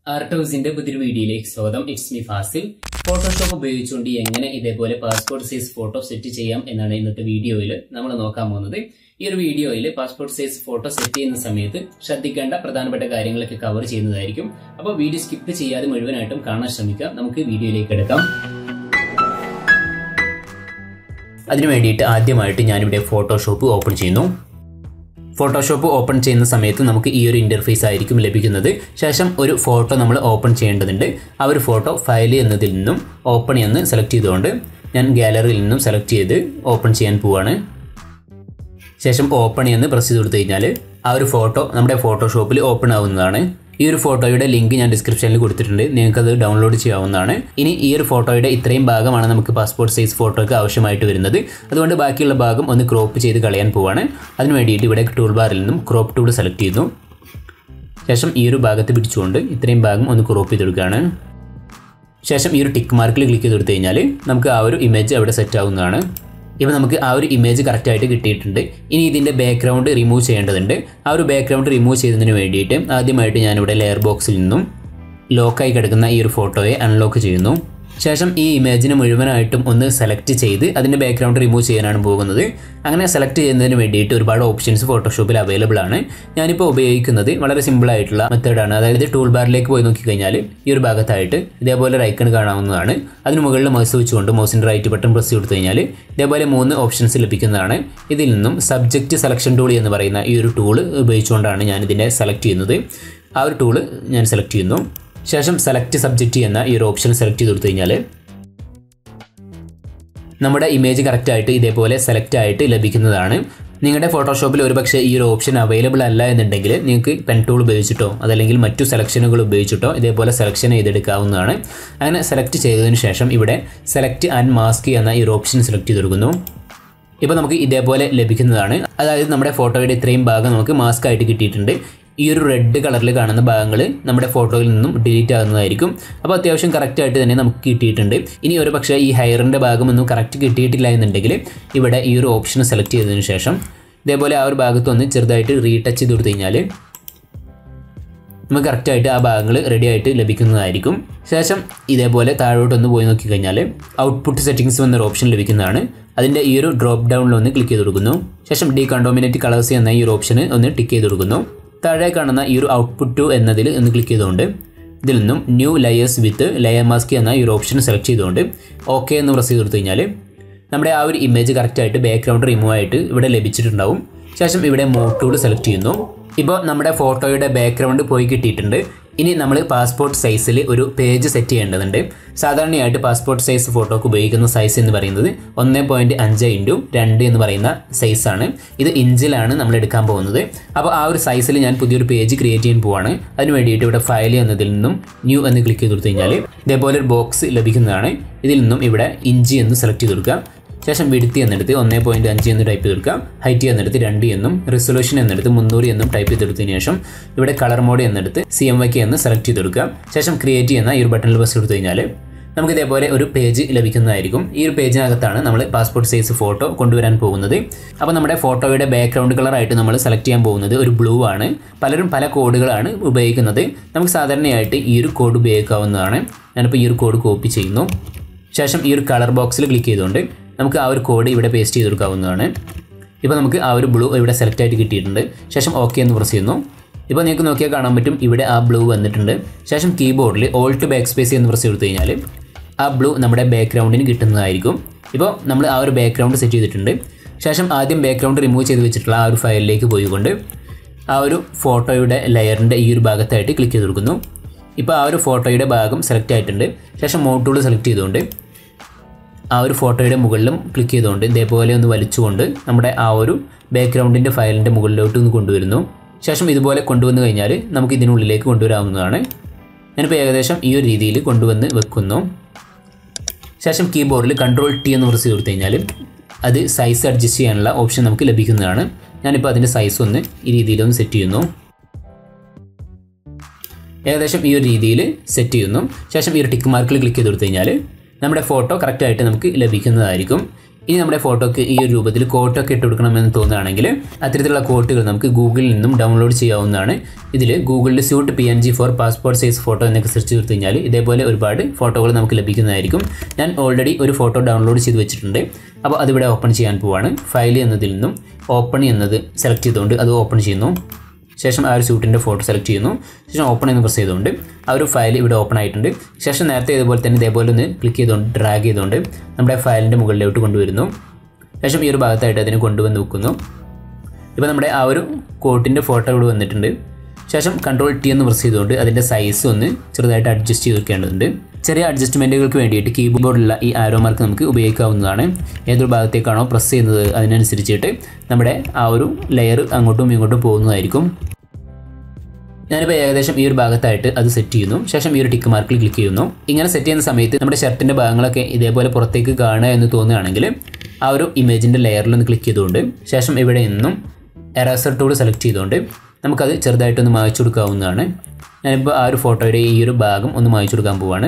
ആർട്ടോസിന്റെ പുതിയൊരു വീഡിയോയിലേക്ക് സ്വാഗതം ഇറ്റ്സ് മീ ഫാസിൽ ഫോട്ടോഷോപ്പ് ഉപയോഗിച്ചുകൊണ്ട് എങ്ങനെ ഇതേപോലെ പാസ്പോർട്ട് സൈസ് ഫോട്ടോ സെറ്റ് ചെയ്യാം എന്നാണ് ഇന്നത്തെ വീഡിയോയിൽ നമ്മൾ നോക്കാൻ പോകുന്നത് ഈ ഒരു വീഡിയോയിൽ പാസ്പോർട്ട് സൈസ് ഫോട്ടോ സെറ്റ് ചെയ്യുന്ന സമയത്ത് ശ്രദ്ധിക്കേണ്ട പ്രധാനപ്പെട്ട കാര്യങ്ങളൊക്കെ കവർ ചെയ്യുന്നതായിരിക്കും അപ്പോൾ വീഡിയോ സ്കിപ്പ് ചെയ്യാതെ മുഴുവനായിട്ടും കാണാൻ ശ്രമിക്കാം നമുക്ക് വീഡിയോയിലേക്ക് എടുക്കാം അതിനു വേണ്ടിയിട്ട് ആദ്യമായിട്ട് ഞാനിവിടെ ഫോട്ടോഷോപ്പ് ഓപ്പൺ ചെയ്യുന്നു ഫോട്ടോഷോപ്പ് ഓപ്പൺ ചെയ്യുന്ന സമയത്ത് നമുക്ക് ഈ ഒരു ഇൻ്റർഫേസ് ആയിരിക്കും ലഭിക്കുന്നത് ശേഷം ഒരു ഫോട്ടോ നമ്മൾ ഓപ്പൺ ചെയ്യേണ്ടതുണ്ട് ആ ഒരു ഫോട്ടോ ഫയൽ എന്നതിൽ നിന്നും ഓപ്പൺ എന്ന് സെലക്ട് ചെയ്തുകൊണ്ട് ഞാൻ ഗാലറിയിൽ നിന്നും സെലക്ട് ചെയ്ത് ഓപ്പൺ ചെയ്യാൻ പോവാണ് ശേഷം ഓപ്പൺ എന്ന് പ്രസ് ചെയ്ത് കൊടുത്തു കഴിഞ്ഞാൽ ആ ഒരു ഫോട്ടോ നമ്മുടെ ഫോട്ടോഷോപ്പിൽ ഓപ്പൺ ആവുന്നതാണ് ഈ ഒരു ഫോട്ടോയുടെ ലിങ്ക് ഞാൻ ഡിസ്ക്രിപ്ഷനിൽ കൊടുത്തിട്ടുണ്ട് നിങ്ങൾക്കത് ഡൗൺലോഡ് ചെയ്യാവുന്നതാണ് ഇനി ഈ ഒരു ഫോട്ടോയുടെ ഇത്രയും ഭാഗമാണ് നമുക്ക് പാസ്പോർട്ട് സൈസ് ഫോട്ടോയ്ക്ക് ആവശ്യമായിട്ട് വരുന്നത് അതുകൊണ്ട് ബാക്കിയുള്ള ഭാഗം ഒന്ന് ക്രോപ്പ് ചെയ്ത് കളയാൻ പോവാണ് അതിന് വേണ്ടിയിട്ട് ഇവിടെ ടൂൾ ബാറിൽ നിന്നും ക്രോപ്പ് ടൂൾ സെലക്ട് ചെയ്യുന്നു ശേഷം ഈ ഒരു ഭാഗത്ത് പിടിച്ചുകൊണ്ട് ഇത്രയും ഭാഗം ഒന്ന് ക്രോപ്പ് ചെയ്തെടുക്കുകയാണ് ശേഷം ഈ ഒരു ടിക്ക് മാർക്കിൽ ക്ലിക്ക് ചെയ്ത് കൊടുത്തു കഴിഞ്ഞാൽ നമുക്ക് ആ ഒരു ഇമേജ് അവിടെ സെറ്റ് ആവുന്നതാണ് ഇപ്പോൾ നമുക്ക് ആ ഒരു ഇമേജ് കറക്റ്റായിട്ട് കിട്ടിയിട്ടുണ്ട് ഇനി ഇതിൻ്റെ ബാക്ക്ഗ്രൗണ്ട് റിമൂവ് ചെയ്യേണ്ടതുണ്ട് ആ ഒരു ബാക്ക്ഗ്രൗണ്ട് റിമൂവ് ചെയ്യുന്നതിന് വേണ്ടിയിട്ട് ആദ്യമായിട്ട് ഞാനിവിടെ ലെയർ ബോക്സിൽ നിന്നും ലോക്കായി കിടക്കുന്ന ഈ ഒരു ഫോട്ടോയെ അൺലോക്ക് ചെയ്യുന്നു ശേഷം ഈ ഇമേജിനെ മുഴുവനായിട്ടും ഒന്ന് സെലക്ട് ചെയ്ത് അതിൻ്റെ ബാക്ക്ഗ്രൗണ്ട് റിമൂവ് ചെയ്യാനാണ് പോകുന്നത് അങ്ങനെ സെലക്ട് ചെയ്യുന്നതിന് വേണ്ടിയിട്ട് ഒരുപാട് ഓപ്ഷൻസ് ഫോട്ടോഷോപ്പിൽ അവൈലബിൾ ആണ് ഞാനിപ്പോൾ ഉപയോഗിക്കുന്നത് വളരെ സിമ്പിൾ ആയിട്ടുള്ള മെത്തേഡാണ് അതായത് ടൂൾ ബാറിലേക്ക് പോയി നോക്കിക്കഴിഞ്ഞാൽ ഈ ഒരു ഭാഗത്തായിട്ട് ഇതേപോലെ ഒരു ഐക്കൺ കാണാവുന്നതാണ് അതിന് മുകളിൽ മൗസ് വെച്ചുകൊണ്ട് മൗസിൻ്റെ റൈറ്റ് ബട്ടൺ പ്രസ് കൊടുത്തു കഴിഞ്ഞാൽ ഇതേപോലെ മൂന്ന് ഓപ്ഷൻസ് ലഭിക്കുന്നതാണ് ഇതിൽ നിന്നും സബ്ജക്റ്റ് സെലക്ഷൻ ടൂൾ എന്ന് പറയുന്ന ഈ ഒരു ടൂൾ ഉപയോഗിച്ചുകൊണ്ടാണ് ഞാൻ ഇതിനെ സെലക്ട് ചെയ്യുന്നത് ആ ഒരു ടൂള് ഞാൻ സെലക്ട് ചെയ്യുന്നു ശേഷം സെലക്ട് സബ്ജക്റ്റ് എന്ന ഈ ഒരു ഓപ്ഷൻ സെലക്ട് ചെയ്ത് കൊടുത്തു കഴിഞ്ഞാൽ നമ്മുടെ ഇമേജ് കറക്റ്റായിട്ട് ഇതേപോലെ സെലക്ട് ആയിട്ട് ലഭിക്കുന്നതാണ് നിങ്ങളുടെ ഫോട്ടോഷോപ്പിൽ ഒരുപക്ഷെ ഈ ഒരു ഓപ്ഷൻ അവൈലബിൾ അല്ല എന്നുണ്ടെങ്കിൽ നിങ്ങൾക്ക് പെൻ ടൂൾ ഉപയോഗിച്ചിട്ടോ അതല്ലെങ്കിൽ മറ്റു സെലക്ഷനുകൾ ഉപയോഗിച്ചിട്ടോ ഇതേപോലെ സെലക്ഷൻ ചെയ്തെടുക്കാവുന്നതാണ് അങ്ങനെ സെലക്ട് ചെയ്തതിന് ശേഷം ഇവിടെ സെലക്ട് ആൻഡ് മാസ്ക് എന്ന ഈ ഒരു ഓപ്ഷൻ സെലക്ട് ചെയ്ത് കൊടുക്കുന്നു ഇപ്പോൾ നമുക്ക് ഇതേപോലെ ലഭിക്കുന്നതാണ് അതായത് നമ്മുടെ ഫോട്ടോയുടെ ഇത്രയും ഭാഗം നമുക്ക് മാസ്ക് ആയിട്ട് കിട്ടിയിട്ടുണ്ട് ഈ ഒരു റെഡ് കളറിൽ കാണുന്ന ഭാഗങ്ങൾ നമ്മുടെ ഫോട്ടോയിൽ നിന്നും ഡിലീറ്റ് ആകുന്നതായിരിക്കും അപ്പോൾ അത്യാവശ്യം കറക്റ്റായിട്ട് തന്നെ നമുക്ക് കിട്ടിയിട്ടുണ്ട് ഇനി ഒരു പക്ഷേ ഈ ഹെയറിൻ്റെ ഭാഗമൊന്നും കറക്റ്റ് കിട്ടിയിട്ടില്ല എന്നുണ്ടെങ്കിൽ ഇവിടെ ഈ ഒരു ഓപ്ഷൻ സെലക്ട് ചെയ്തതിന് ശേഷം ഇതേപോലെ ആ ഒരു ഭാഗത്തൊന്ന് ചെറുതായിട്ട് റീടച്ച് ചെയ്ത് കൊടുത്തു കഴിഞ്ഞാൽ നമുക്ക് കറക്റ്റായിട്ട് ആ ഭാഗങ്ങൾ റെഡി ആയിട്ട് ലഭിക്കുന്നതായിരിക്കും ശേഷം ഇതേപോലെ താഴോട്ടൊന്ന് പോയി നോക്കിക്കഴിഞ്ഞാൽ ഔട്ട്പുട്ട് സെറ്റിംഗ്സ് എന്നൊരു ഓപ്ഷൻ ലഭിക്കുന്നതാണ് അതിൻ്റെ ഈ ഒരു ഡ്രോപ്പ് ഡൗണിൽ ഒന്ന് ക്ലിക്ക് ചെയ്ത് കൊടുക്കുന്നു ശേഷം ഡി കണ്ടോമിനേറ്റ് കളേഴ്സ് എന്ന ഈ ഒരു ഓപ്ഷന് ഒന്ന് ടിക്ക് ചെയ്ത് കൊടുക്കുന്നു താഴെ കാണുന്ന ഈ ഒരു ഔട്ട്പുട്ട് ടു എന്നതിൽ ഒന്ന് ക്ലിക്ക് ചെയ്തുകൊണ്ട് ഇതിൽ നിന്നും new layers with layer mask എന്ന ഈ ഒരു ഓപ്ഷൻ സെലക്ട് ചെയ്തുകൊണ്ട് ഓക്കെ എന്ന് പ്രസ് ചെയ്ത് കൊടുത്തു കഴിഞ്ഞാൽ നമ്മുടെ ആ ഒരു ഇമേജ് കറക്റ്റായിട്ട് ബാക്ക്ഗ്രൗണ്ട് റിമൂവ് ആയിട്ട് ഇവിടെ ലഭിച്ചിട്ടുണ്ടാവും ശേഷം ഇവിടെ മോഡ് ടൂൾ സെലക്ട് ചെയ്യുന്നു ഇപ്പോൾ നമ്മുടെ ഫോട്ടോയുടെ ബാക്ക്ഗ്രൗണ്ട് പോയി കിട്ടിയിട്ടുണ്ട് ഇനി നമ്മൾ പാസ്പോർട്ട് സൈസിൽ ഒരു പേജ് സെറ്റ് ചെയ്യേണ്ടതുണ്ട് സാധാരണയായിട്ട് പാസ്പോർട്ട് സൈസ് ഫോട്ടോക്ക് ഉപയോഗിക്കുന്ന സൈസ് എന്ന് പറയുന്നത് ഒന്ന് പോയിൻറ്റ് അഞ്ച് ഇൻറ്റു രണ്ട് എന്ന് പറയുന്ന സൈസാണ് ഇത് ഇഞ്ചിലാണ് നമ്മൾ എടുക്കാൻ പോകുന്നത് അപ്പോൾ ആ ഒരു സൈസിൽ ഞാൻ പുതിയൊരു പേജ് ക്രിയേറ്റ് ചെയ്യാൻ പോവാണ് അതിന് വേണ്ടിയിട്ട് ഇവിടെ ഫയൽ എന്നതിൽ നിന്നും ന്യൂ എന്ന് ക്ലിക്ക് ചെയ്ത് കൊടുത്തു കഴിഞ്ഞാൽ ഇതേപോലെ ഒരു ബോക്സ് ലഭിക്കുന്നതാണ് ഇതിൽ നിന്നും ഇവിടെ ഇഞ്ചി എന്ന് സെലക്ട് ചെയ്ത് കൊടുക്കുക ശേഷം വിടുത്തി എന്നെടുത്ത് ഒന്ന് പോയിൻറ്റ് അഞ്ച് എന്ന് ടൈപ്പ് ചെയ്തെടുക്കാം ഹൈറ്റ് എന്നെടുത്ത് രണ്ട് എന്നും റെസൊല്യൂഷൻ എന്നെടുത്ത് മുന്നൂറ് എന്നും ടൈപ്പ് ചെയ്തെടുത്തതിന് ശേഷം ഇവിടെ കളർ മോഡ് എന്നെടുത്ത് സി എം വൈക്ക് എന്ന് സെലക്ട് ചെയ്തെടുക്കാം ശേഷം ക്രിയേറ്റ് ചെയ്യുന്ന ഈ ഒരു ബട്ടണിൽ പ്രസ് കൊടുത്തു കഴിഞ്ഞാൽ നമുക്ക് ഇതേപോലെ ഒരു പേജ് ലഭിക്കുന്നതായിരിക്കും ഈ ഒരു പേജിനകത്താണ് നമ്മൾ പാസ്പോർട്ട് സൈസ് ഫോട്ടോ കൊണ്ടുവരാൻ പോകുന്നത് അപ്പോൾ നമ്മുടെ ഫോട്ടോയുടെ ബാക്ക്ഗ്രൗണ്ട് കളറായിട്ട് നമ്മൾ സെലക്ട് ചെയ്യാൻ പോകുന്നത് ഒരു ബ്ലൂ ആണ് പലരും പല കോഡുകളാണ് ഉപയോഗിക്കുന്നത് നമുക്ക് സാധാരണയായിട്ട് ഈ ഒരു കോഡ് ഉപയോഗിക്കാവുന്നതാണ് ഞാനിപ്പോൾ ഈ ഒരു കോഡ് കോപ്പി ചെയ്യുന്നു ശേഷം ഈ ഒരു കളർ ബോക്സിൽ ക്ലിക്ക് ചെയ്തുകൊണ്ട് നമുക്ക് ആ ഒരു കോഡ് ഇവിടെ പേസ്റ്റ് ചെയ്ത് കൊടുക്കാവുന്നതാണ് ഇപ്പോൾ നമുക്ക് ആ ഒരു ബ്ലൂ ഇവിടെ സെലക്ട് ആയിട്ട് കിട്ടിയിട്ടുണ്ട് ശേഷം ഓക്കെ എന്ന് പ്രസ് ചെയ്യുന്നു ഇപ്പോൾ നിങ്ങൾക്ക് നോക്കിയാൽ കാണാൻ പറ്റും ഇവിടെ ആ ബ്ലൂ വന്നിട്ടുണ്ട് ശേഷം കീബോർഡിൽ ഓൾട്ട് ബാക്ക് സ്പേസ് എന്ന് പ്രസ് കൊടുത്തു കഴിഞ്ഞാൽ ആ ബ്ലൂ നമ്മുടെ ബാക്ക്ഗ്രൗണ്ടിന് കിട്ടുന്നതായിരിക്കും ഇപ്പോൾ നമ്മൾ ആ ഒരു ബാക്ക്ഗ്രൗണ്ട് സെറ്റ് ചെയ്തിട്ടുണ്ട് ശേഷം ആദ്യം ബാക്ക്ഗ്രൗണ്ട് റിമൂവ് ചെയ്ത് വെച്ചിട്ടുള്ള ആ ഒരു ഫയലിലേക്ക് പോയിക്കൊണ്ട് ആ ഒരു ഫോട്ടോയുടെ ലെയറിൻ്റെ ഈ ഒരു ഭാഗത്തായിട്ട് ക്ലിക്ക് ചെയ്ത് കൊടുക്കുന്നു ഇപ്പോൾ ആ ഒരു ഫോട്ടോയുടെ ഭാഗം സെലക്ട് ആയിട്ടുണ്ട് ശേഷം മോഡ് ടൂൾ സെലക്ട് ചെയ്തുകൊണ്ട് ആ ഒരു ഫോട്ടോയുടെ മുകളിലും ക്ലിക്ക് ചെയ്തുകൊണ്ട് ഇതേപോലെ ഒന്ന് വലിച്ചുകൊണ്ട് നമ്മുടെ ആ ഒരു ബാക്ക്ഗ്രൗണ്ടിൻ്റെ ഫയലിൻ്റെ മുകളിലോട്ട് ഒന്ന് കൊണ്ടുവരുന്നു ശേഷം ഇതുപോലെ കൊണ്ടുവന്നു കഴിഞ്ഞാൽ നമുക്ക് ഇതിനുള്ളിലേക്ക് കൊണ്ടുവരാവുന്നതാണ് ഞാനിപ്പോൾ ഏകദേശം ഈ ഒരു രീതിയിൽ കൊണ്ടുവന്ന് വെക്കുന്നു ശേഷം കീബോർഡിൽ കൺട്രോൾ ടി എന്ന് പ്രസ് കൊടുത്തു കഴിഞ്ഞാൽ അത് സൈസ് അഡ്ജസ്റ്റ് ചെയ്യാനുള്ള ഓപ്ഷൻ നമുക്ക് ലഭിക്കുന്നതാണ് ഞാനിപ്പോൾ അതിൻ്റെ സൈസ് ഒന്ന് ഈ രീതിയിലൊന്ന് സെറ്റ് ചെയ്യുന്നു ഏകദേശം ഈ ഒരു രീതിയിൽ സെറ്റ് ചെയ്യുന്നു ശേഷം ഈ ഒരു ടിക്ക് മാർക്കിൽ ക്ലിക്ക് ചെയ്ത് കൊടുത്തു കഴിഞ്ഞാൽ നമ്മുടെ ഫോട്ടോ കറക്റ്റായിട്ട് നമുക്ക് ലഭിക്കുന്നതായിരിക്കും ഇനി നമ്മുടെ ഫോട്ടോക്ക് ഈ ഒരു രൂപത്തിൽ കോട്ടൊക്കെ ഇട്ട് കൊടുക്കണമെന്ന് തോന്നുകയാണെങ്കിൽ അത്തരത്തിലുള്ള കോട്ടുകൾ നമുക്ക് ഗൂഗിളിൽ നിന്നും ഡൗൺലോഡ് ചെയ്യാവുന്നതാണ് ഇതിൽ ഗൂഗിളിൽ suit P N G for passport size photo എന്നൊക്കെ സെർച്ച് ചെയ്ത് കഴിഞ്ഞാൽ ഇതേപോലെ ഒരുപാട് ഫോട്ടോകൾ നമുക്ക് ലഭിക്കുന്നതായിരിക്കും ഞാൻ ഓൾറെഡി ഒരു ഫോട്ടോ ഡൗൺലോഡ് ചെയ്ത് വെച്ചിട്ടുണ്ട് അപ്പോൾ അതിവിടെ ഓപ്പൺ ചെയ്യാൻ പോവാണ് ഫയൽ എന്നതിൽ നിന്നും ഓപ്പൺ എന്നത് സെലക്ട് ചെയ്തുകൊണ്ട് അത് ഓപ്പൺ ചെയ്യുന്നു ശേഷം ആ ഒരു സ്യൂട്ടിൻ്റെ ഫോട്ടോ സെലക്ട് ചെയ്യുന്നു ശേഷം ഓപ്പൺ എന്ന് പ്രസ് ചെയ്തുകൊണ്ട് ആ ഒരു ഫയൽ ഇവിടെ ഓപ്പൺ ആയിട്ടുണ്ട് ശേഷം നേരത്തെ ഇതുപോലെ തന്നെ ഇതേപോലെ ഒന്ന് ക്ലിക്ക് ചെയ്തുകൊണ്ട് ഡ്രാഗ് ചെയ്തുകൊണ്ട് നമ്മുടെ ഫയലിൻ്റെ മുകളിലോട്ട് കൊണ്ടുവരുന്നു ശേഷം ഈ ഒരു ഭാഗത്തായിട്ട് അതിനെ കൊണ്ടുവന്ന് വെക്കുന്നു ഇപ്പോൾ നമ്മുടെ ആ ഒരു കോട്ടിൻ്റെ ഫോട്ടോ ഇവിടെ വന്നിട്ടുണ്ട് ശേഷം കൺട്രോൾ ടി എന്ന് പ്രസ് ചെയ്തുകൊണ്ട് അതിൻ്റെ സൈസ് ഒന്ന് ചെറുതായിട്ട് അഡ്ജസ്റ്റ് ചെയ്ത് വെക്കേണ്ടതുണ്ട് ചെറിയ അഡ്ജസ്റ്റ്മെൻറ്റുകൾക്ക് വേണ്ടിയിട്ട് കീബോർഡിലുള്ള ഈ ആരോ മാർക്ക് നമുക്ക് ഉപയോഗിക്കാവുന്നതാണ് ഏതൊരു ഭാഗത്തേക്കാണോ പ്രസ് ചെയ്യുന്നത് അതിനനുസരിച്ചിട്ട് നമ്മുടെ ആ ഒരു ലെയർ അങ്ങോട്ടും ഇങ്ങോട്ടും പോകുന്നതായിരിക്കും ഞാനിപ്പോൾ ഏകദേശം ഈ ഒരു ഭാഗത്തായിട്ട് അത് സെറ്റ് ചെയ്യുന്നു ശേഷം ഈ ഒരു ടിക്ക് മാർക്കിൽ ക്ലിക്ക് ചെയ്യുന്നു ഇങ്ങനെ സെറ്റ് ചെയ്യുന്ന സമയത്ത് നമ്മുടെ ഷർട്ടിൻ്റെ ഭാഗങ്ങളൊക്കെ ഇതേപോലെ പുറത്തേക്ക് കാണുക എന്ന് തോന്നുകയാണെങ്കിൽ ആ ഒരു ഇമേജിൻ്റെ ലെയറിൽ ഒന്ന് ക്ലിക്ക് ചെയ്തുകൊണ്ട് ശേഷം ഇവിടെ നിന്നും എറേസർ ടൂൾ സെലക്ട് ചെയ്തുകൊണ്ട് നമുക്കത് ചെറുതായിട്ടൊന്ന് മായ്ച്ചു കൊടുക്കാവുന്നതാണ് ഞാനിപ്പോൾ ആ ഒരു ഫോട്ടോയുടെ ഈ ഒരു ഭാഗം ഒന്ന് മായ്ച്ചു കൊടുക്കാൻ പോവാണ്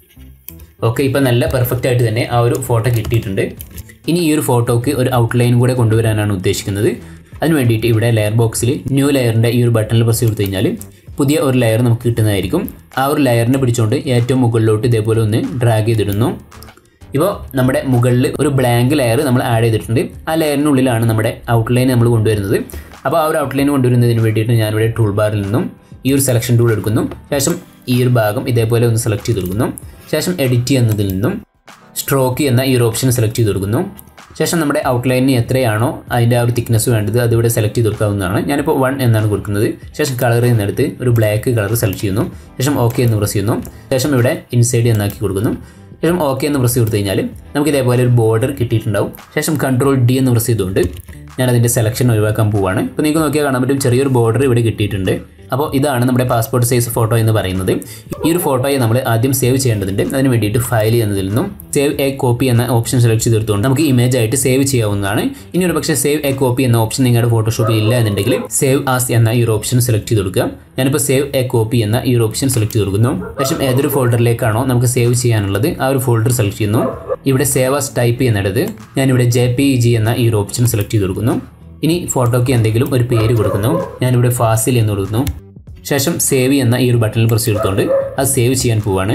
ഓക്കെ ഇപ്പോൾ നല്ല പെർഫെക്റ്റ് ആയിട്ട് തന്നെ ആ ഒരു ഫോട്ടോ കിട്ടിയിട്ടുണ്ട് ഇനി ഈ ഒരു ഫോട്ടോക്ക് ഒരു ഔട്ട്ലൈൻ കൂടെ കൊണ്ടുവരാനാണ് ഉദ്ദേശിക്കുന്നത് അതിന് വേണ്ടിയിട്ട് ഇവിടെ ലെയർ ബോക്സിൽ ന്യൂ ലെയറിൻ്റെ ഈ ഒരു ബട്ടണിൽ പ്രസ് ചെയ്ത് കഴിഞ്ഞാൽ പുതിയ ഒരു ലെയർ നമുക്ക് കിട്ടുന്നതായിരിക്കും ആ ഒരു ലെയറിനെ പിടിച്ചുകൊണ്ട് ഏറ്റവും മുകളിലോട്ട് ഇതേപോലെ ഒന്ന് ഡ്രാഗ് ചെയ്തിടുന്നു ഇപ്പോൾ നമ്മുടെ മുകളിൽ ഒരു ബ്ലാങ്ക് ലെയർ നമ്മൾ ആഡ് ചെയ്തിട്ടുണ്ട് ആ ലെയറിനുള്ളിലാണ് നമ്മുടെ ഔട്ട്ലൈൻ നമ്മൾ കൊണ്ടുവരുന്നത് അപ്പോൾ ആ ഒരു ഔട്ട്ലൈൻ കൊണ്ടുവരുന്നതിന് വേണ്ടിയിട്ട് ഞാനിവിടെ ടൂൾ ബാറിൽ നിന്നും ഈ ഒരു സെലക്ഷൻ ടൂൾ എടുക്കുന്നു ശേഷം ഈ ഒരു ഭാഗം ഇതേപോലെ ഒന്ന് സെലക്ട് ചെയ്ത് കൊടുക്കുന്നു ശേഷം എഡിറ്റ് എന്നതിൽ നിന്നും സ്ട്രോക്ക് എന്ന ഈ ഒരു ഓപ്ഷൻ സെലക്ട് ചെയ്ത് കൊടുക്കുന്നു ശേഷം നമ്മുടെ ഔട്ട്ലൈനിന് എത്രയാണോ അതിൻ്റെ ആ ഒരു തിക്നെസ് വേണ്ടത് അതിവിടെ സെലക്ട് ചെയ്ത് കൊടുക്കാവുന്നതാണ് ഞാനിപ്പോൾ വൺ എന്നാണ് കൊടുക്കുന്നത് ശേഷം കളർ എന്നെടുത്ത് ഒരു ബ്ലാക്ക് കളർ സെലക്ട് ചെയ്യുന്നു ശേഷം ഓക്കെ എന്ന് പ്രസ് ചെയ്യുന്നു ശേഷം ഇവിടെ ഇൻസൈഡ് എന്നാക്കി കൊടുക്കുന്നു ശേഷം ഓക്കെ എന്ന് പ്രസ് കൊടുത്തു കഴിഞ്ഞാൽ നമുക്ക് ഇതേപോലെ ഒരു ബോർഡർ കിട്ടിയിട്ടുണ്ടാവും ശേഷം കൺട്രോൾ ഡി എന്ന് പ്രസ് ചെയ്തുകൊണ്ട് ഞാൻ അതിൻ്റെ സെലക്ഷൻ ഒഴിവാക്കാൻ പോവുകയാണ് ഇപ്പോൾ നിങ്ങൾക്ക് നോക്കിയാൽ കാണാൻ പറ്റും ചെറിയൊരു ബോർഡർ ഇവിടെ കിട്ടിയിട്ടുണ്ട് അപ്പോൾ ഇതാണ് നമ്മുടെ പാസ്പോർട്ട് സൈസ് ഫോട്ടോ എന്ന് പറയുന്നത് ഈ ഒരു ഫോട്ടോയെ നമ്മൾ ആദ്യം സേവ് ചെയ്യേണ്ടതുണ്ട് അതിന് വേണ്ടിയിട്ട് ഫയൽ എന്നതിൽ നിന്നും സേവ് എ കോപ്പി എന്ന ഓപ്ഷൻ സെലക്ട് ചെയ്തെടുത്തുകൊണ്ട് നമുക്ക് ഇമേജ് ആയിട്ട് സേവ് ചെയ്യാവുന്നതാണ് ഇനി ഒരു പക്ഷേ സേവ് എ കോപ്പി എന്ന ഓപ്ഷൻ നിങ്ങളുടെ ഫോട്ടോഷോപ്പിൽ ഇല്ല എന്നുണ്ടെങ്കിൽ സേവ് ആസ് എന്ന ഈ ഒരു ഓപ്ഷൻ സെലക്ട് ചെയ്ത് കൊടുക്കുക ഞാനിപ്പോൾ സേവ് എ കോപ്പി എന്ന ഈ ഒരു ഓപ്ഷൻ സെലക്ട് ചെയ്ത് കൊടുക്കുന്നു ശേഷം ഏതൊരു ഫോൾഡറിലേക്കാണോ നമുക്ക് സേവ് ചെയ്യാനുള്ളത് ആ ഒരു ഫോൾഡർ സെലക്ട് ചെയ്യുന്നു ഇവിടെ സേവ് ആസ് ടൈപ്പ് എന്നിടത്ത് ഞാനിവിടെ ജെ പി ജി എന്ന ഈ ഒരു ഓപ്ഷൻ സെലക്ട് ചെയ്ത് കൊടുക്കുന്നു ഇനി ഫോട്ടോയ്ക്ക് എന്തെങ്കിലും ഒരു പേര് കൊടുക്കുന്നു ഞാനിവിടെ ഫാസിൽ എന്ന് കൊടുക്കുന്നു ശേഷം സേവ് എന്ന ഈ ഒരു ബട്ടണിൽ പ്രസ് ചെയ്തുകൊണ്ട് അത് സേവ് ചെയ്യാൻ പോവാണ്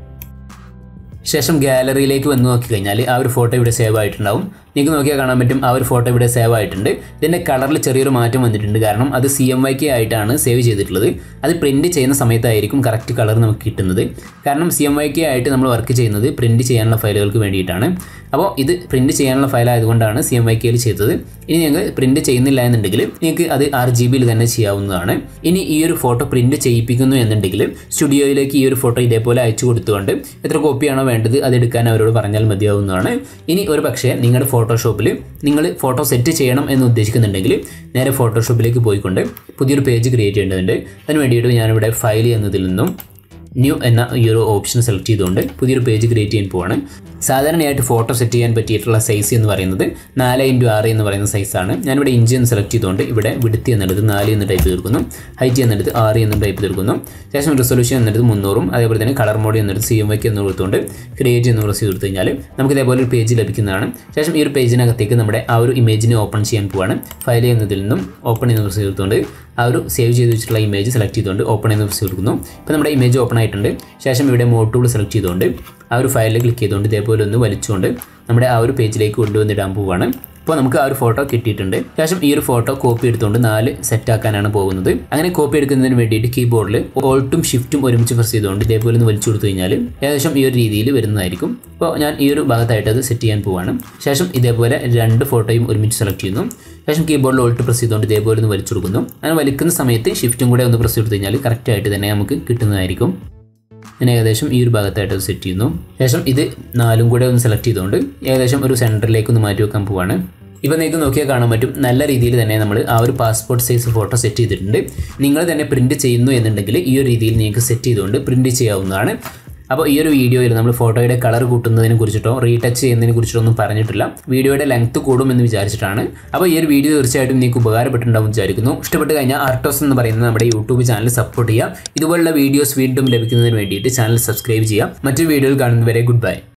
ശേഷം ഗാലറിയിലേക്ക് വന്ന് നോക്കി കഴിഞ്ഞാൽ ആ ഒരു ഫോട്ടോ ഇവിടെ സേവ് ആയിട്ടുണ്ടാവും നിങ്ങൾക്ക് നോക്കിയാൽ കാണാൻ പറ്റും ആ ഒരു ഫോട്ടോ ഇവിടെ സേവ് ആയിട്ടുണ്ട് ഇതിൻ്റെ കളറിൽ ചെറിയൊരു മാറ്റം വന്നിട്ടുണ്ട് കാരണം അത് സി എം വൈ കെ ആയിട്ടാണ് സേവ് ചെയ്തിട്ടുള്ളത് അത് പ്രിൻറ്റ് ചെയ്യുന്ന സമയത്തായിരിക്കും കറക്റ്റ് കളർ നമുക്ക് കിട്ടുന്നത് കാരണം സി എം വൈ കെ ആയിട്ട് നമ്മൾ വർക്ക് ചെയ്യുന്നത് പ്രിൻറ്റ് ചെയ്യാനുള്ള ഫയലുകൾക്ക് വേണ്ടിയിട്ടാണ് അപ്പോൾ ഇത് പ്രിൻറ്റ് ചെയ്യാനുള്ള ഫയൽ ആയതുകൊണ്ടാണ് സി എം വൈ കെയിൽ ചെയ്തത് ഇനി ഞങ്ങൾ പ്രിൻറ്റ് ചെയ്യുന്നില്ല എന്നുണ്ടെങ്കിൽ നിങ്ങൾക്ക് അത് ആർ ജി ബിയിൽ തന്നെ ചെയ്യാവുന്നതാണ് ഇനി ഈ ഒരു ഫോട്ടോ പ്രിൻറ്റ് ചെയ്യിപ്പിക്കുന്നു എന്നുണ്ടെങ്കിൽ സ്റ്റുഡിയോയിലേക്ക് ഈ ഒരു ഫോട്ടോ ഇതേപോലെ അയച്ചു കൊടുത്തുകൊണ്ട് എത്ര കോപ്പിയാണോ വേണ്ടത് അത് എടുക്കാൻ അവരോട് പറഞ്ഞാൽ മതിയാവുന്നതാണ് ഇനി ഒരു പക്ഷേ നിങ്ങളുടെ ഫോട്ടോഷോപ്പിൽ നിങ്ങൾ ഫോട്ടോ സെറ്റ് ചെയ്യണം എന്ന് ഉദ്ദേശിക്കുന്നുണ്ടെങ്കിൽ നേരെ ഫോട്ടോഷോപ്പിലേക്ക് പോയിക്കൊണ്ട് പുതിയൊരു പേജ് ക്രിയേറ്റ് ചെയ്യേണ്ടതുണ്ട് അതിന് വേണ്ടിയിട്ട് ഞാനിവിടെ ഫയൽ എന്നതിൽ നിന്നും ന്യൂ എന്ന ഈ ഒരു ഓപ്ഷൻ സെലക്ട് ചെയ്തുകൊണ്ട് പുതിയൊരു പേജ് ക്രിയേറ്റ് ചെയ്യാൻ പോവാണ് സാധാരണയായിട്ട് ഫോട്ടോ സെറ്റ് ചെയ്യാൻ പറ്റിയിട്ടുള്ള സൈസ് എന്ന് പറയുന്നത് നാല് ഇൻറ്റു ആറ് എന്ന് പറയുന്ന സൈസാണ് ഞാനിവിടെ ഇഞ്ച് എന്ന് സെലക്ട് ചെയ്തുകൊണ്ട് ഇവിടെ വിടുത്തി എന്നെടുത്ത് നാല് എന്ന് ടൈപ്പ് തീർക്കുന്നു ഹൈറ്റ് എന്നെടുത്ത് ആറ് എന്ന് ടൈപ്പ് തീർക്കുന്നു ശേഷം റെസൊല്യൂഷൻ എന്നെടുത്ത് മുന്നൂറും അതേപോലെ തന്നെ കളർ മോഡ് എന്നെടുത്ത് സി എം വൈക്ക് എന്ന് കൊടുത്തുകൊണ്ട് ക്രിയേറ്റ് എന്ന് പ്രസ് ചെയ്ത് കൊടുത്തു കഴിഞ്ഞാൽ നമുക്ക് ഇതേപോലെ ഒരു പേജ് ലഭിക്കുന്നതാണ് ശേഷം ഈ ഒരു പേജിനകത്തേക്ക് നമ്മുടെ ആ ഒരു ഇമേജിനെ ഓപ്പൺ ചെയ്യാൻ പോവാണ് ഫയൽ എന്നതിൽ നിന്നും ഓപ്പൺ എന്ന് പ്രസ് ചെയ്തുകൊണ്ട് ആ ഒരു സേവ് ചെയ്ത് വെച്ചിട്ടുള്ള ഇമേജ് സെലക്ട് ചെയ്തുകൊണ്ട് ഓപ്പൺ എന്ന് പ്രസ് കൊടുക്കുന്നു ഇപ്പോൾ നമ്മുടെ ഇമേജ് ഓപ്പൺ ആയിട്ടുണ്ട് ശേഷം ഇവിടെ മോഡ് ടൂൾ സെലക്ട് ചെയ്തുകൊണ്ട് ആ ഒരു ഫയലിൽ ക്ലിക്ക് ചെയ്തുകൊണ്ട് ഇതേപോലെ ഒന്ന് വലിച്ചുകൊണ്ട് നമ്മുടെ ആ ഒരു പേജിലേക്ക് കൊണ്ടുവന്നിടാൻ പോവുകയാണ് ഇപ്പോൾ നമുക്ക് ആ ഒരു ഫോട്ടോ കിട്ടിയിട്ടുണ്ട് ശേഷം ഈ ഒരു ഫോട്ടോ കോപ്പി എടുത്തുകൊണ്ട് നാല് സെറ്റ് ആക്കാനാണ് പോകുന്നത് അങ്ങനെ കോപ്പി എടുക്കുന്നതിന് വേണ്ടിയിട്ട് കീബോർഡിൽ ഓൾട്ടും ഷിഫ്റ്റും ഒരുമിച്ച് പ്രസ് ചെയ്തുകൊണ്ട് ഇതേപോലെ ഒന്ന് വലിച്ചു കൊടുത്തു കഴിഞ്ഞാൽ ഏകദേശം ഈ ഒരു രീതിയിൽ വരുന്നതായിരിക്കും അപ്പോൾ ഞാൻ ഈ ഒരു ഭാഗത്തായിട്ട് അത് സെറ്റ് ചെയ്യാൻ പോവാണ് ശേഷം ഇതേപോലെ രണ്ട് ഫോട്ടോയും ഒരുമിച്ച് സെലക്ട് ചെയ്യുന്നു ശേഷം കീബോർഡിൽ ഓൾട്ട് പ്രസ് ചെയ്തുകൊണ്ട് ഇതേപോലെ ഒന്ന് വലിച്ചു കൊടുക്കുന്നു അങ്ങനെ വലിക്കുന്ന സമയത്ത് ഷിഫ്റ്റും കൂടെ ഒന്ന് പ്രസ് ചെയ്ത് കഴിഞ്ഞാൽ കറക്റ്റായിട്ട് തന്നെ നമുക്ക് കിട്ടുന്നതായിരിക്കും ഞാൻ ഏകദേശം ഈ ഒരു ഭാഗത്തായിട്ട് അത് സെറ്റ് ചെയ്യുന്നു ശേഷം ഇത് നാലും കൂടെ ഒന്ന് സെലക്ട് ചെയ്തുകൊണ്ട് ഏകദേശം ഒരു സെൻറ്ററിലേക്ക് ഒന്ന് മാറ്റി വെക്കാൻ പോവാണ് ഇപ്പോൾ നിങ്ങൾക്ക് നോക്കിയാൽ കാണാൻ പറ്റും നല്ല രീതിയിൽ തന്നെ നമ്മൾ ആ ഒരു പാസ്പോർട്ട് സൈസ് ഫോട്ടോ സെറ്റ് ചെയ്തിട്ടുണ്ട് നിങ്ങൾ തന്നെ പ്രിൻറ്റ് ചെയ്യുന്നു എന്നുണ്ടെങ്കിൽ ഈ ഒരു രീതിയിൽ നിങ്ങൾക്ക് സെറ്റ് ചെയ്തുകൊണ്ട് പ്രിൻറ്റ് ചെയ്യാവുന്നതാണ് അപ്പോൾ ഈ ഒരു വീഡിയോയിൽ നമ്മൾ ഫോട്ടോയുടെ കളർ കൂട്ടുന്നതിനെ കുറിച്ചിട്ടോ റീടച്ച് ചെയ്യുന്നതിനെ കുറിച്ചിട്ടോ ഒന്നും പറഞ്ഞിട്ടില്ല വീഡിയോയുടെ ലെങ്ത് കൂടുമെന്ന് വിചാരിച്ചിട്ടാണ് അപ്പോൾ ഈ ഒരു വീഡിയോ തീർച്ചയായിട്ടും നിങ്ങൾക്ക് ഉപകാരപ്പെട്ടിട്ടുണ്ടാവും വിചാരിക്കുന്നു ഇഷ്ടപ്പെട്ട് കഴിഞ്ഞാൽ ആർട്ടോസ് എന്ന് പറയുന്ന നമ്മുടെ യൂട്യൂബ് ചാനൽ സപ്പോർട്ട് ചെയ്യുക ഇതുപോലുള്ള വീഡിയോസ് വീണ്ടും ലഭിക്കുന്നതിന് വേണ്ടിയിട്ട് ചാനൽ സബ്സ്ക്രൈബ് ചെയ്യുക മറ്റൊരു വീഡിയോയിൽ കാണുന്നവരെ ഗുഡ് ബൈ